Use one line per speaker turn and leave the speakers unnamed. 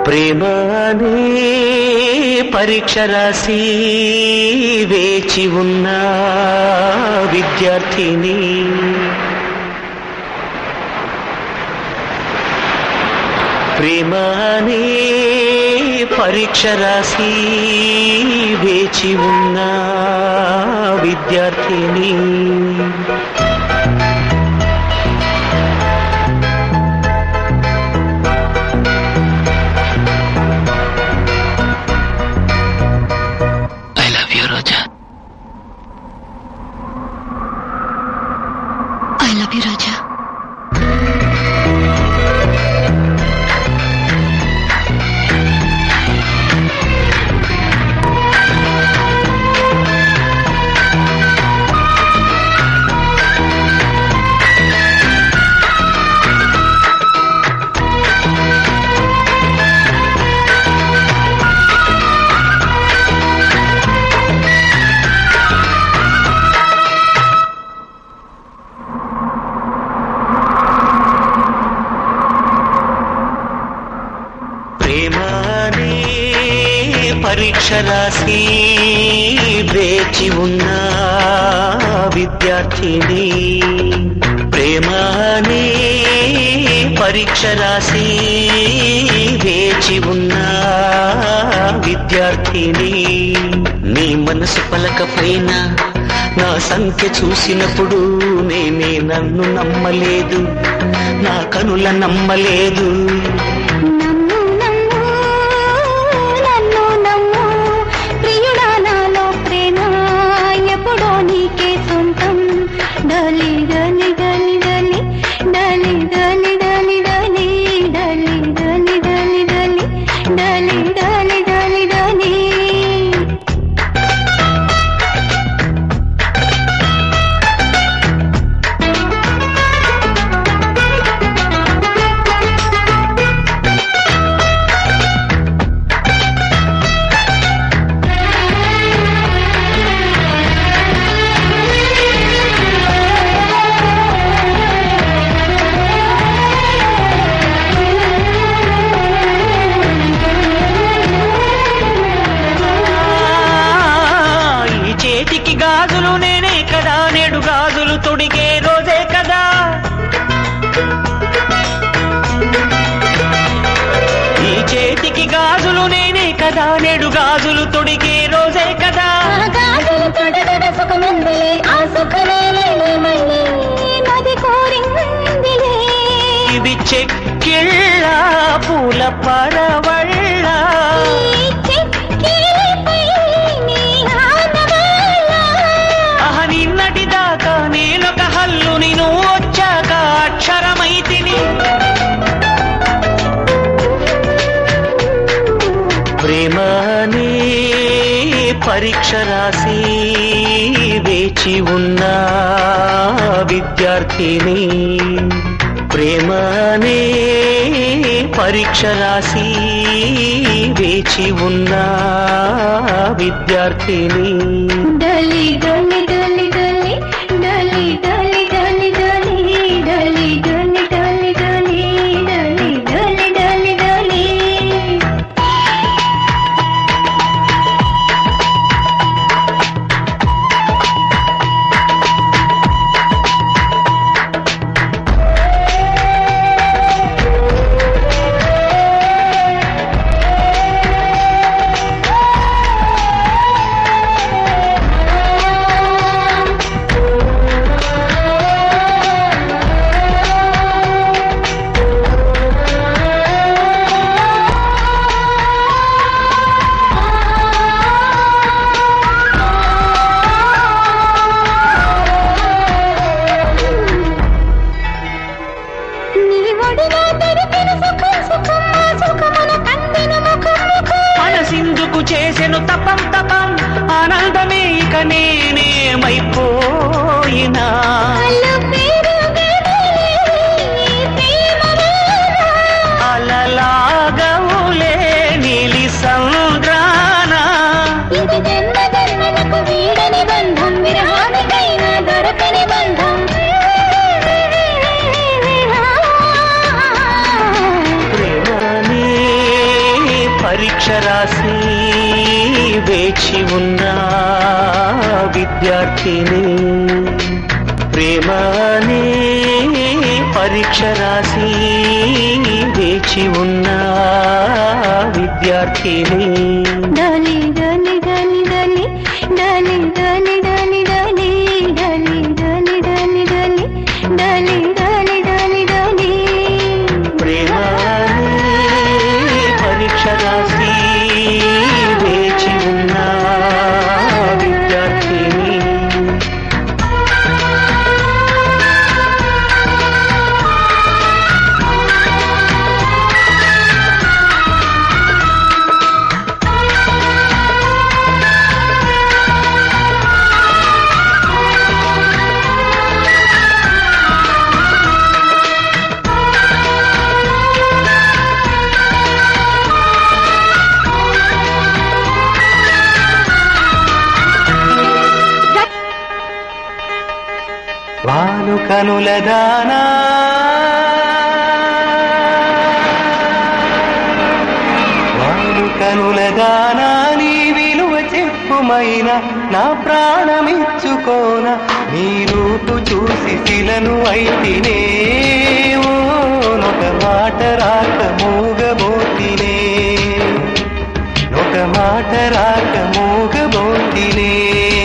ప్రేమ అనే పరీక్ష రాసి వేచి ఉన్న విద్యార్థిని ప్రేమ అనే పరీక్ష రాసి వేచి ఉన్న విద్యార్థిని I love you Roja
I love you Raja
ప్రేమ అనే పరీక్ష రాసి వేచి ఉన్న విద్యార్థిని ప్రేమ అనే పరీక్ష రాసి వేచి ఉన్న విద్యార్థిని నీ మనసు పలకపోయిన నా సంఖ్య చూసినప్పుడు నేనే నన్ను నమ్మలేదు నా కనుల నమ్మలేదు
నమ్ము నమ్ము నన్ను నమ్ము ప్రియుడా నాలో ప్రేమ ఎప్పుడో నీకే సొంతం డలి డలి డలి డలి డలి డలి డలి డలి డలి డలి డలి డలి డలి డలి డలి డలి
ఈ చేతికి గాజులు నేనే కదా నేడు గాజులు తొడిగే రోజే కదా ఈ చేతికి గాజులు నేనే కదా నేడు గాజులు తొడిగే రోజే కదా
ఆ గాజులు తొడగడ సుఖముందిలే ఆ సుఖమే లేని మళ్ళీ నది కోరిందిలే
ఇది చెక్కిళ్ళ పూల పరవళ్ళ
ఈ చెక్కిలిపై నీ ఆనవాళ్ళ.
అహ నిన్నటి దాకా నేనొక హల్లు నేను వచ్చాక అక్షరమైతిని ప్రేమనే పరీక్ష రాసి వేచి ఉన్న విద్యార్థిని ప్రేమనే పరీక్ష రాసి వేచి ఉన్న విద్యార్థిని
డలి డలి డలి డలి డలి డలి డలి డలి డలి డలి డలి డలి డలి డలి డలి డలి నీ ఒడిలో దొరికిన సుఖం సుఖం ఆ సుఖమున కందిన ముఖం ముఖం
మనసిందుకు చేసెను తపం తపం ఆనందమే ఇక నేనేమైపోయినా
అల్లు పెరుగని ఈ ప్రేమ వేళ.
అలలాగవులే నీలి సంద్రాన
ఇది జన్మ జన్మలకు వీడని బంధం విరహానికైనా దొరకని బంధం
ప్రేమనే వేచి ఉన్న విద్యార్థిని ప్రేమనే పరీక్ష రాసి వేచి ఉన్న విద్యార్థిని
డాలి డాలి డాలి డాలి డాలి డాలి డాలి డాలి డాలి డాలి డాలి డాలి డాలి డాలి డాలి డాలి
ప్రేమనే పరీక్ష రాసి వేచి ఉన్న విద్యార్థిని వాను కనుల దానా వాను కనుల దానా నీ విలువ చెప్పుమైన నా ప్రాణమిచ్చుకోన నీ రూపు చూసి శిలను అయితినే ఓ నొక మాట రాక మూగబోతినే నొక మాట రాక మూగబోతినే